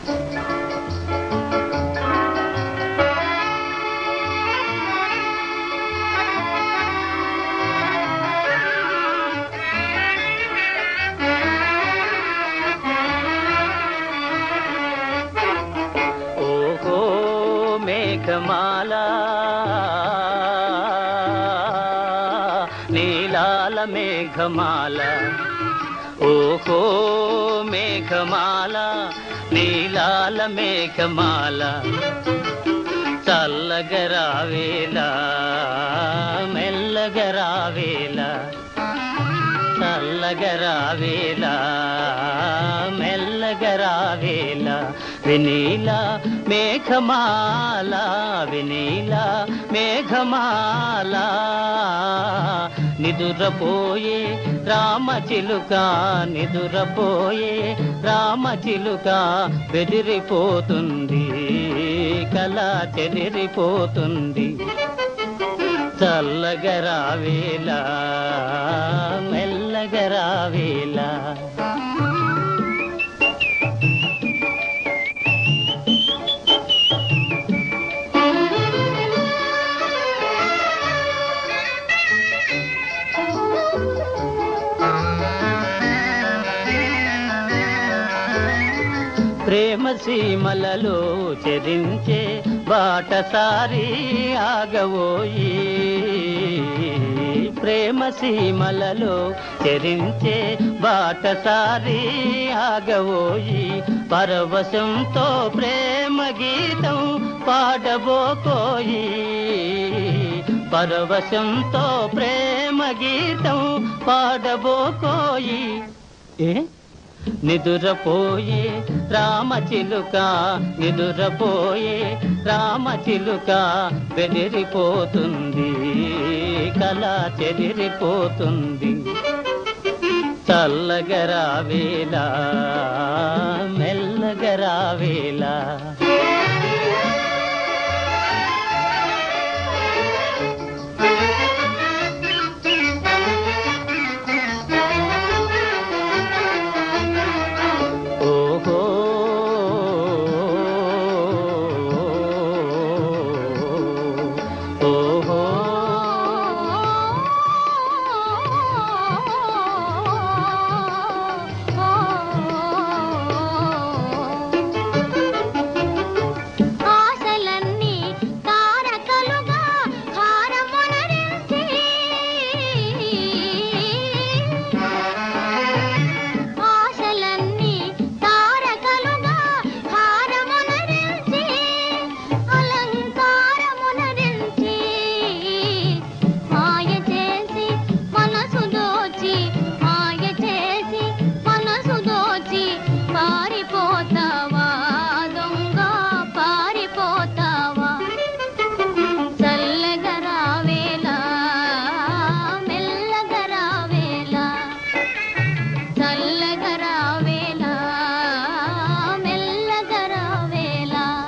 ఓహో మేఘమాల నీలాల మేఘమాల ఓహో మేఘమాల నీలాల మేఘమాల చల్లగరావేలా మెల్లగరావేలా చల్లగరావేలా మెల్లగరావేల వినీల మేఘమాల వినీల మేఘమాల నిదురపోయే రామచిలుక నిదురపోయే రామచిలుక బెదిరిపోతుంది కళ చెదిరిపోతుంది చల్లగరావేలా మెల్లగరావేలా ప్రేమ సీమలలో చెరించే బాటసారి ఆగవోయి ప్రేమ సీమలలో చెరించే బాటసారి ఆగవోయి పరవశంతో ప్రేమ గీతం పాడబోకోయి పరవశంతో ప్రేమ గీతం పాడబోకోయి ఏ నిదురపోయే రామచిలుక నిదురపోయే రామచిలుక బెదిరిపోతుంది కళ చెదిరిపోతుంది చల్లగరావేలా మెల్లగరావేలా